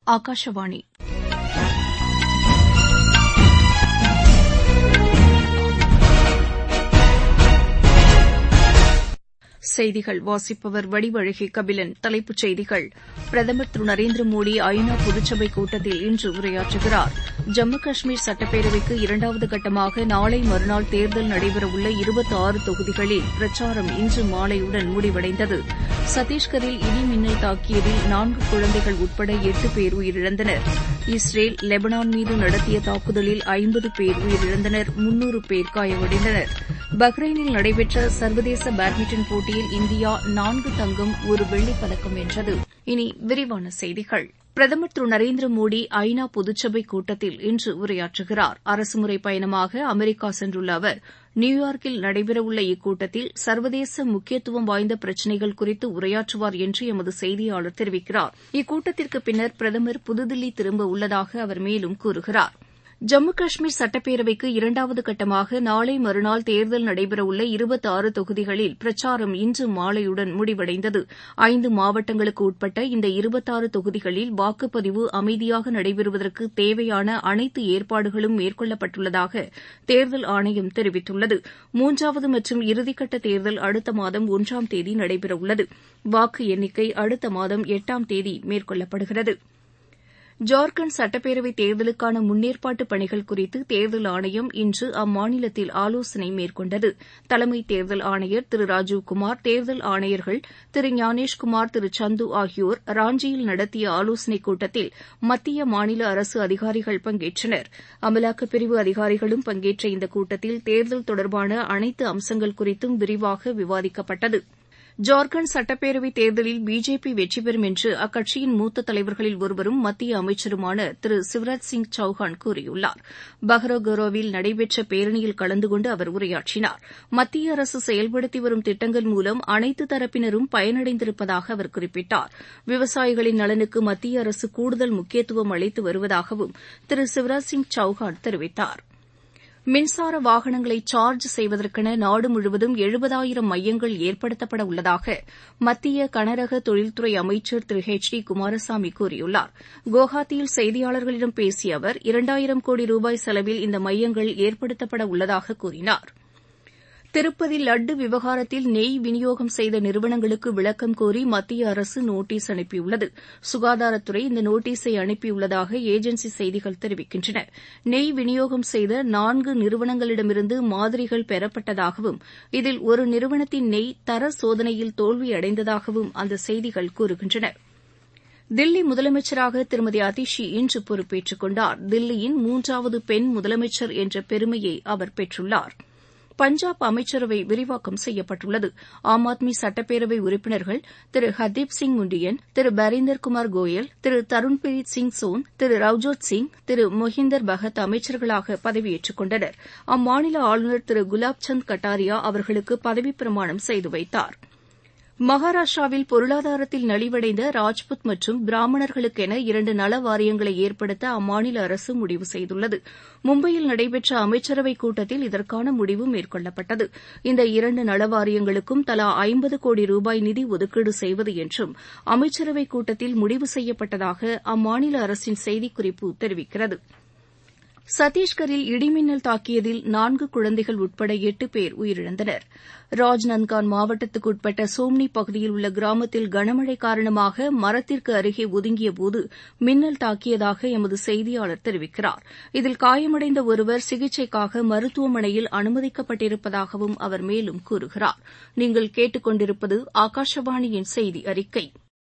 ஆகாஷவாணி செய்திகள் வாசிப்பவர் வடிவழகி கபிலன் தலைப்புச் செய்திகள் பிரதமர் திரு நரேந்திர மோடி ஐநா பொதுச்சபை கூட்டத்தில் இன்று உரையாற்றுகிறார் ஜம்மு காஷ்மீர் சட்டப்பேரவைக்கு இரண்டாவது கட்டமாக நாளை மறுநாள் தேர்தல் நடைபெறவுள்ள இருபத்தி ஆறு தொகுதிகளில் பிரச்சாரம் இன்று மாலையுடன் முடிவடைந்தது சத்தீஸ்கரில் இடி மின்னல் தாக்கியதில் நான்கு குழந்தைகள் உட்பட எட்டு பேர் உயிரிழந்தனர் இஸ்ரேல் லெபனான் மீது நடத்திய தாக்குதலில் ஐம்பது பேர் உயிரிழந்தனர் முன்னூறு பேர் காயமடைந்தனர் பஹ்ரைனில் நடைபெற்ற சர்வதேச பேட்மிண்டன் போட்டியில் இந்தியா நான்கு தங்கம் ஒரு வெள்ளிப் பதக்கம் வென்றது இனி விரிவான செய்திகள் பிரதமர் திரு நரேந்திர மோடி ஐநா பொதுச்சபை கூட்டத்தில் இன்று உரையாற்றுகிறார் அரசுமுறை பயணமாக அமெரிக்கா சென்றுள்ள அவர் நியூயார்க்கில் நடைபெறவுள்ள இக்கூட்டத்தில் சர்வதேச முக்கியத்துவம் வாய்ந்த பிரச்சினைகள் குறித்து உரையாற்றுவார் என்று எமது செய்தியாளர் தெரிவிக்கிறார் இக்கூட்டத்திற்கு பின்னர் பிரதமர் புதுதில்லி திரும்ப உள்ளதாக அவர் மேலும் கூறுகிறார் ஜம்மு காஷ்மீர் சட்டப்பேரவைக்கு இரண்டாவது கட்டமாக நாளை மறுநாள் தேர்தல் நடைபெறவுள்ள இருபத்தாறு தொகுதிகளில் பிரச்சாரம் இன்று மாலையுடன் முடிவடைந்தது ஐந்து மாவட்டங்களுக்கு உட்பட்ட இந்த இருபத்தாறு தொகுதிகளில் வாக்குப்பதிவு அமைதியாக நடைபெறுவதற்கு தேவையான அனைத்து ஏற்பாடுகளும் மேற்கொள்ளப்பட்டுள்ளதாக தேர்தல் ஆணையம் தெரிவித்துள்ளது மூன்றாவது மற்றும் இறுதிக்கட்ட தேர்தல் அடுத்த மாதம் ஒன்றாம் தேதி நடைபெறவுள்ளது வாக்கு எண்ணிக்கை அடுத்த மாதம் எட்டாம் தேதி மேற்கொள்ளப்படுகிறது ஜார்க்கண்ட் சட்டப்பேரவைத் தேர்தலுக்கான முன்னேற்பாட்டு பணிகள் குறித்து தேர்தல் ஆணையம் இன்று அம்மாநிலத்தில் ஆலோசனை மேற்கொண்டது தலைமை தேர்தல் ஆணையர் திரு ராஜீவ்குமார் தேர்தல் ஆணையர்கள் திரு ஞானேஷ்குமார் திரு சந்து ஆகியோர் ராஞ்சியில் நடத்திய ஆலோசனைக் கூட்டத்தில் மத்திய மாநில அரசு அதிகாரிகள் பங்கேற்றனர் அமலாக்கப் பிரிவு அதிகாரிகளும் பங்கேற்ற இந்த கூட்டத்தில் தேர்தல் தொடர்பான அனைத்து அம்சங்கள் குறித்தும் விரிவாக விவாதிக்கப்பட்டது ஜார்க்கண்ட் சட்டப்பேரவைத் தேர்தலில் பிஜேபி வெற்றி பெறும் என்று அக்கட்சியின் மூத்த தலைவர்களில் ஒருவரும் மத்திய அமைச்சருமான திரு சிவராஜ் சிங் சௌஹான் கூறியுள்ளார் பஹ்ரோகோரோவில் நடைபெற்ற பேரணியில் கலந்து கொண்டு அவர் உரையாற்றினார் மத்திய அரசு செயல்படுத்தி வரும் திட்டங்கள் மூலம் அனைத்து தரப்பினரும் பயனடைந்திருப்பதாக அவர் குறிப்பிட்டார் விவசாயிகளின் நலனுக்கு மத்திய அரசு கூடுதல் முக்கியத்துவம் அளித்து வருவதாகவும் திரு சிவராஜ் சிங் சௌஹான் தெரிவித்தாா் மின்சார வாகனங்களை சார்ஜ் செய்வதற்கென நாடு முழுவதும் எழுபதாயிரம் மையங்கள் ஏற்படுத்தப்பட உள்ளதாக மத்திய கனரக தொழில்துறை அமைச்சர் திரு எச் டி குமாரசாமி கூறியுள்ளார் குவஹாத்தியில் செய்தியாளர்களிடம் பேசிய அவர் இரண்டாயிரம் கோடி ரூபாய் செலவில் இந்த மையங்கள் ஏற்படுத்தப்பட உள்ளதாக கூறினார் திருப்பதி லட்டு விவகாரத்தில் நெய் விநியோகம் செய்த நிறுவனங்களுக்கு விளக்கம் கோரி மத்திய அரசு நோட்டீஸ் அனுப்பியுள்ளது சுகாதாரத்துறை இந்த நோட்டீஸை அனுப்பியுள்ளதாக ஏஜென்சி செய்திகள் தெரிவிக்கின்றன நெய் விநியோகம் செய்த நான்கு நிறுவனங்களிடமிருந்து மாதிரிகள் பெறப்பட்டதாகவும் இதில் ஒரு நிறுவனத்தின் நெய் தர சோதனையில் தோல்வியடைந்ததாகவும் அந்த செய்திகள் கூறுகின்றன தில்லி முதலமைச்சராக திருமதி அதிஷி இன்று பொறுப்பேற்றுக் கொண்டார் தில்லியின் மூன்றாவது பெண் முதலமைச்சர் என்ற பெருமையை அவர் பெற்றுள்ளாா் பஞ்சாப் அமைச்சரவை விரிவாக்கம் செய்யப்பட்டுள்ளது ஆம் ஆத்மி சட்டப்பேரவை உறுப்பினர்கள் திரு ஹர்தீப் சிங் முண்டியன் திரு பரீந்தர் குமார் கோயல் திரு தருண்பிரீத் சிங் சோன் திரு ரவ்ஜோத் சிங் திரு மொஹிந்தர் பகத் அமைச்சர்களாக பதவியேற்றுக் கொண்டனர் அம்மாநில ஆளுநர் திரு குலாப்சந்த் கட்டாரியா அவர்களுக்கு பதவிப் பிரமாணம் செய்து வைத்தாா் மகாராஷ்டிராவில் பொருளாதாரத்தில் நலிவடைந்த ராஜ்புத் மற்றும் பிராமணர்களுக்கென இரண்டு நல வாரியங்களை ஏற்படுத்த அம்மாநில அரசு முடிவு செய்துள்ளது மும்பையில் நடைபெற்ற அமைச்சரவைக் கூட்டத்தில் இதற்கான முடிவு மேற்கொள்ளப்பட்டது இந்த இரண்டு நல வாரியங்களுக்கும் தலா ஐம்பது கோடி ரூபாய் நிதி ஒதுக்கீடு செய்வது என்றும் அமைச்சரவைக் கூட்டத்தில் முடிவு செய்யப்பட்டதாக அம்மாநில அரசின் செய்திக்குறிப்பு தெரிவிக்கிறது சத்தீஸ்கரில் இடிமின்னல் தாக்கியதில் நான்கு குழந்தைகள் உட்பட எட்டு பேர் உயிரிழந்தனர் ராஜ்நந்கான் மாவட்டத்துக்குட்பட்ட சோம்னி பகுதியில் உள்ள கிராமத்தில் கனமழை காரணமாக மரத்திற்கு அருகே ஒதுங்கியபோது மின்னல் தாக்கியதாக எமது செய்தியாளர் தெரிவிக்கிறார் இதில் காயமடைந்த ஒருவர் சிகிச்சைக்காக மருத்துவமனையில் அனுமதிக்கப்பட்டிருப்பதாகவும் அவர் மேலும் கூறுகிறார் நீங்கள் கேட்டுக் கொண்டிருப்பது ஆகாஷவாணியின் செய்தி அறிக்கை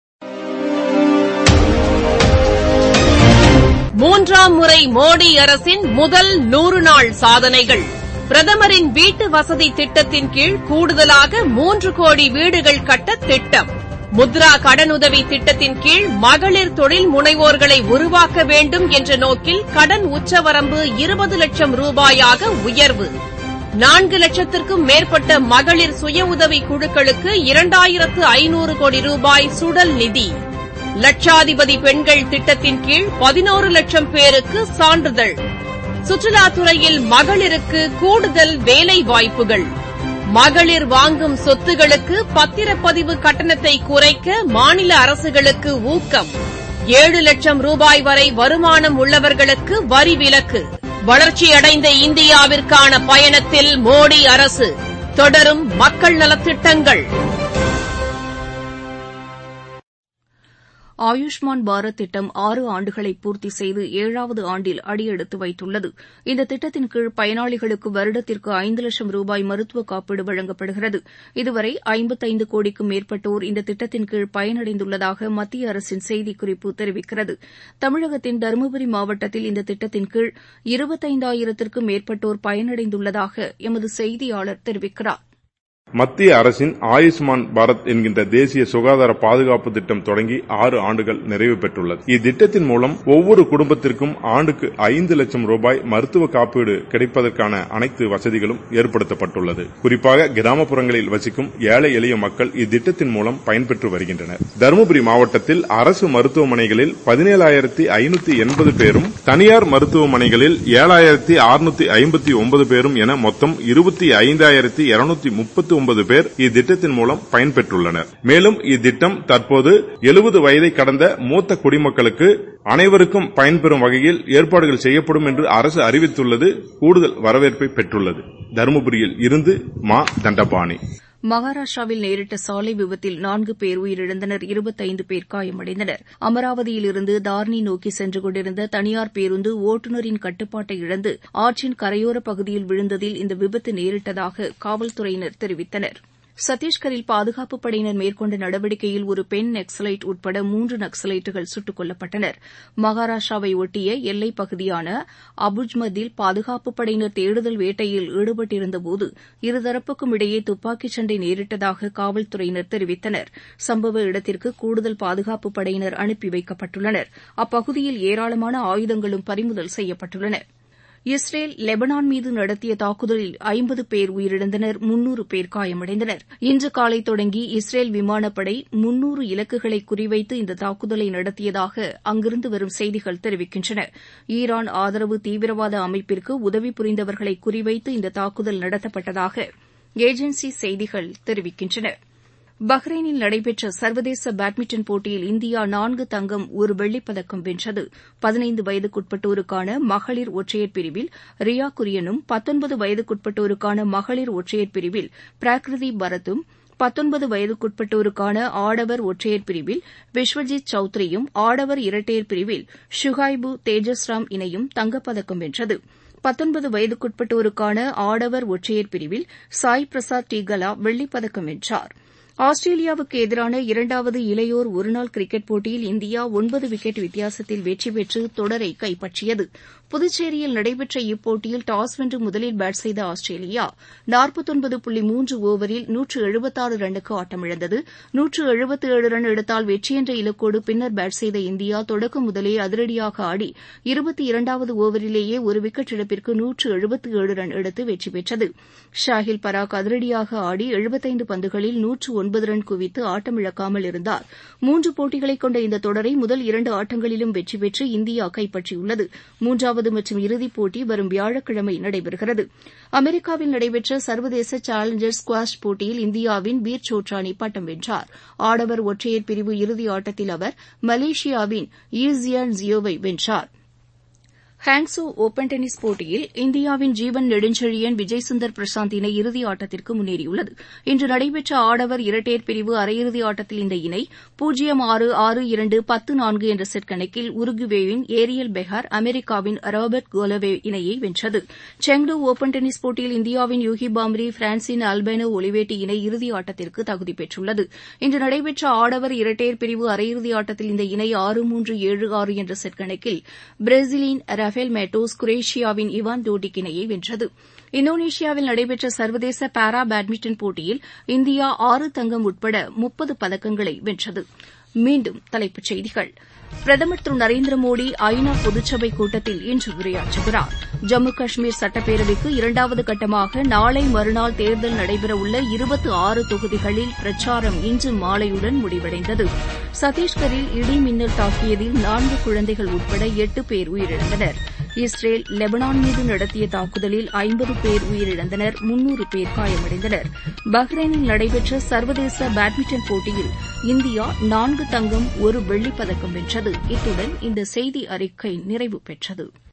மூன்றாம் முறை மோடி அரசின் முதல் நூறு நாள் சாதனைகள் பிரதமரின் வீட்டு வசதி திட்டத்தின் கீழ் கூடுதலாக மூன்று கோடி வீடுகள் கட்ட திட்டம் முத்ரா கடனுதவி திட்டத்தின் கீழ் மகளிர் தொழில் முனைவோர்களை உருவாக்க வேண்டும் என்ற நோக்கில் கடன் உச்சவரம்பு இருபது லட்சம் ரூபாயாக உயர்வு நான்கு லட்சத்திற்கும் மேற்பட்ட மகளிர் சுய உதவி குழுக்களுக்கு இரண்டாயிரத்து ஐநூறு கோடி ரூபாய் சுடல் நிதி லட்சாதிபதி பெண்கள் திட்டத்தின் கீழ் பதினோரு லட்சம் பேருக்கு சான்றிதழ் சுற்றுலாத்துறையில் மகளிருக்கு கூடுதல் வேலை வாய்ப்புகள் மகளிர் வாங்கும் சொத்துகளுக்கு பத்திரப்பதிவு கட்டணத்தை குறைக்க மாநில அரசுகளுக்கு ஊக்கம் ஏழு லட்சம் ரூபாய் வரை வருமானம் உள்ளவர்களுக்கு வரி விலக்கு வளர்ச்சியடைந்த இந்தியாவிற்கான பயணத்தில் மோடி அரசு தொடரும் மக்கள் நலத்திட்டங்கள் ஆயுஷ்மான் பாரத் திட்டம் ஆறு ஆண்டுகளை பூர்த்தி செய்து ஏழாவது ஆண்டில் அடியெடுத்து வைத்துள்ளது இந்த திட்டத்தின் கீழ் பயனாளிகளுக்கு வருடத்திற்கு ஐந்து லட்சம் ரூபாய் மருத்துவ காப்பீடு வழங்கப்படுகிறது இதுவரை ஐம்பத்தைந்து கோடிக்கும் மேற்பட்டோர் இந்த திட்டத்தின் கீழ் பயனடைந்துள்ளதாக மத்திய அரசின் செய்திக்குறிப்பு தெரிவிக்கிறது தமிழகத்தின் தருமபுரி மாவட்டத்தில் இந்த திட்டத்தின் கீழ் இருபத்தைந்தாயிரத்திற்கும் மேற்பட்டோர் பயனடைந்துள்ளதாக எமது செய்தியாளர் தெரிவிக்கிறார் மத்திய அரசின் ஆயுஷ்மான் பாரத் என்கின்ற தேசிய சுகாதார பாதுகாப்பு திட்டம் தொடங்கி ஆறு ஆண்டுகள் நிறைவு பெற்றுள்ளது இத்திட்டத்தின் மூலம் ஒவ்வொரு குடும்பத்திற்கும் ஆண்டுக்கு ஐந்து லட்சம் ரூபாய் மருத்துவ காப்பீடு கிடைப்பதற்கான அனைத்து வசதிகளும் ஏற்படுத்தப்பட்டுள்ளது குறிப்பாக கிராமப்புறங்களில் வசிக்கும் ஏழை எளிய மக்கள் இத்திட்டத்தின் மூலம் பயன்பெற்று வருகின்றனர் தருமபுரி மாவட்டத்தில் அரசு மருத்துவமனைகளில் பதினேழாயிரத்தி ஐநூத்தி எண்பது பேரும் தனியார் மருத்துவமனைகளில் ஏழாயிரத்தி அறுநூத்தி ஐம்பத்தி ஒன்பது பேரும் என மொத்தம் இருபத்தி ஐந்தாயிரத்தி இருநூத்தி முப்பத்தி ஒன்பது பேர் இத்திட்டத்தின் மூலம் பயன்பெற்றுள்ளனர் மேலும் இத்திட்டம் தற்போது எழுபது வயதை கடந்த மூத்த குடிமக்களுக்கு அனைவருக்கும் பயன்பெறும் வகையில் ஏற்பாடுகள் செய்யப்படும் என்று அரசு அறிவித்துள்ளது கூடுதல் வரவேற்பை பெற்றுள்ளது தருமபுரியில் இருந்து மா தண்டபாணி மகாராஷ்டிராவில் நேரிட்ட சாலை விபத்தில் நான்கு பேர் உயிரிழந்தனர் இருபத்தைந்து பேர் காயமடைந்தனர் அமராவதியிலிருந்து தார்னி நோக்கி சென்று கொண்டிருந்த தனியார் பேருந்து ஓட்டுநரின் கட்டுப்பாட்டை இழந்து ஆற்றின் கரையோரப் பகுதியில் விழுந்ததில் இந்த விபத்து நேரிட்டதாக காவல்துறையினர் தெரிவித்தனர் சத்தீஸ்கரில் பாதுகாப்புப் படையினர் மேற்கொண்ட நடவடிக்கையில் ஒரு பெண் நக்ஸலைட் உட்பட மூன்று நக்ஸலைட்டுகள் சுட்டுக் கொல்லப்பட்டனர் மகாராஷ்டிராவை ஒட்டிய எல்லைப் பகுதியான அபுஜ்மதில் பாதுகாப்புப் படையினர் தேடுதல் வேட்டையில் ஈடுபட்டிருந்தபோது இருதரப்புக்கும் இடையே துப்பாக்கிச் சண்டை நேரிட்டதாக காவல்துறையினர் தெரிவித்தனர் சம்பவ இடத்திற்கு கூடுதல் பாதுகாப்புப் படையினர் அனுப்பி வைக்கப்பட்டுள்ளனர் அப்பகுதியில் ஏராளமான ஆயுதங்களும் பறிமுதல் செய்யப்பட்டுள்ளன இஸ்ரேல் லெபனான் மீது நடத்திய தாக்குதலில் ஐம்பது பேர் உயிரிழந்தனர் முன்னூறு பேர் காயமடைந்தனர் இன்று காலை தொடங்கி இஸ்ரேல் விமானப்படை முன்னூறு இலக்குகளை குறிவைத்து இந்த தாக்குதலை நடத்தியதாக அங்கிருந்து வரும் செய்திகள் தெரிவிக்கின்றன ஈரான் ஆதரவு தீவிரவாத அமைப்பிற்கு உதவி புரிந்தவர்களை குறிவைத்து இந்த தாக்குதல் நடத்தப்பட்டதாக ஏஜென்சி செய்திகள் தெரிவிக்கின்றன பஹ்ரைனில் நடைபெற்ற சர்வதேச பேட்மிண்டன் போட்டியில் இந்தியா நான்கு தங்கம் ஒரு வெள்ளிப்பதக்கம் வென்றது பதினைந்து வயதுக்குட்பட்டோருக்கான மகளிர் ஒற்றையர் பிரிவில் ரியா குரியனும் பத்தொன்பது வயதுக்குட்பட்டோருக்கான மகளிர் ஒற்றையர் பிரிவில் பிராகிருதி பரத்தும் பத்தொன்பது வயதுக்குட்பட்டோருக்கான ஆடவர் ஒற்றையர் பிரிவில் விஸ்வஜித் சௌத்ரியும் ஆடவர் இரட்டையர் பிரிவில் ஷுஹைபு தேஜஸ்ராம் இணையும் தங்கப்பதக்கம் வென்றது பத்தொன்பது வயதுக்குட்பட்டோருக்கான ஆடவர் ஒற்றையர் பிரிவில் சாய் பிரசாத் டீகலா வெள்ளிப்பதக்கம் வென்றார் ஆஸ்திரேலியாவுக்கு எதிரான இரண்டாவது இளையோர் ஒருநாள் கிரிக்கெட் போட்டியில் இந்தியா ஒன்பது விக்கெட் வித்தியாசத்தில் வெற்றி பெற்று தொடரை கைப்பற்றியது புதுச்சேரியில் நடைபெற்ற இப்போட்டியில் டாஸ் வென்று முதலில் பேட் செய்த ஆஸ்திரேலியா நாற்பத்தொன்பது புள்ளி மூன்று ஓவரில் நூற்று எழுபத்தாறு ரன்னுக்கு ஆட்டமிழந்தது நூற்று எழுபத்து ஏழு ரன் எடுத்தால் வெற்றி என்ற இலக்கோடு பின்னர் பேட் செய்த இந்தியா தொடக்கம் முதலே அதிரடியாக ஆடி இருபத்தி இரண்டாவது ஓவரிலேயே ஒரு விக்கெட் இழப்பிற்கு நூற்று எழுபத்து ஏழு ரன் எடுத்து வெற்றி பெற்றது ஷாஹில் பராக் அதிரடியாக ஆடி எழுபத்தைந்து பந்துகளில் நூற்று ஒன்பது ரன் குவித்து ஆட்டமிழக்காமல் இருந்தார் மூன்று போட்டிகளை கொண்ட இந்த தொடரை முதல் இரண்டு ஆட்டங்களிலும் வெற்றி பெற்று இந்தியா கைப்பற்றியுள்ளது மூன்றாவது மற்றும் இறுதிப் போட்டி வரும் வியாழக்கிழமை நடைபெறுகிறது அமெரிக்காவில் நடைபெற்ற சர்வதேச சேலஞ்சர் ஸ்குவாஷ் போட்டியில் இந்தியாவின் வீர் சோட்ரானி பட்டம் வென்றார் ஆடவர் ஒற்றையர் பிரிவு இறுதி ஆட்டத்தில் அவர் மலேசியாவின் ஈஸியான் ஜியோவை வென்றார் ஹாங்ஸோ ஒபன் டென்னிஸ் போட்டியில் இந்தியாவின் ஜீவன் நெடுஞ்செழியன் விஜய் சுந்தர் பிரசாந்த் இணை இறுதி ஆட்டத்திற்கு முன்னேறியுள்ளது இன்று நடைபெற்ற ஆடவர் இரட்டையர் பிரிவு அரையிறுதி ஆட்டத்தில் இந்த இணை பூஜ்ஜியம் ஆறு ஆறு இரண்டு பத்து நான்கு என்ற செட் கணக்கில் உருகுவேயின் ஏரியல் பெஹார் அமெரிக்காவின் ராபர்ட் கோலவே இணையை வென்றது செங்டு ஒபன் டென்னிஸ் போட்டியில் இந்தியாவின் யூகி பாம்ரி பிரான்சின் அல்பைனோ ஒலிவேட்டி இணை இறுதி ஆட்டத்திற்கு தகுதி பெற்றுள்ளது இன்று நடைபெற்ற ஆடவர் இரட்டையர் பிரிவு அரையிறுதி ஆட்டத்தில் இந்த இணை ஆறு மூன்று ஏழு ஆறு என்ற செட் கணக்கில் பிரேசிலின் ரஃபேல் மேட்டோஸ் குரேஷியாவின் இவான் டோடிக் இணையை வென்றது இந்தோனேஷியாவில் நடைபெற்ற சர்வதேச பாரா பேட்மிண்டன் போட்டியில் இந்தியா ஆறு தங்கம் உட்பட முப்பது பதக்கங்களை வென்றது மீண்டும் தலைப்புச் செய்திகள் பிரதமர் திரு நரேந்திர மோடி ஐநா பொதுச்சபை கூட்டத்தில் இன்று உரையாற்றுகிறார் ஜம்மு காஷ்மீர் சட்டப்பேரவைக்கு இரண்டாவது கட்டமாக நாளை மறுநாள் தேர்தல் நடைபெறவுள்ள இருபத்தி ஆறு தொகுதிகளில் பிரச்சாரம் இன்று மாலையுடன் முடிவடைந்தது சத்தீஸ்கரில் இடி மின்னல் தாக்கியதில் நான்கு குழந்தைகள் உட்பட எட்டு பேர் உயிரிழந்தனர் இஸ்ரேல் லெபனான் மீது நடத்திய தாக்குதலில் ஐம்பது பேர் உயிரிழந்தனர் முன்னூறு பேர் காயமடைந்தனர் பஹ்ரைனில் நடைபெற்ற சர்வதேச பேட்மிண்டன் போட்டியில் இந்தியா நான்கு தங்கம் ஒரு வெள்ளிப் பதக்கம் வென்றது இத்துடன் இந்த செய்தி அறிக்கை நிறைவு பெற்றது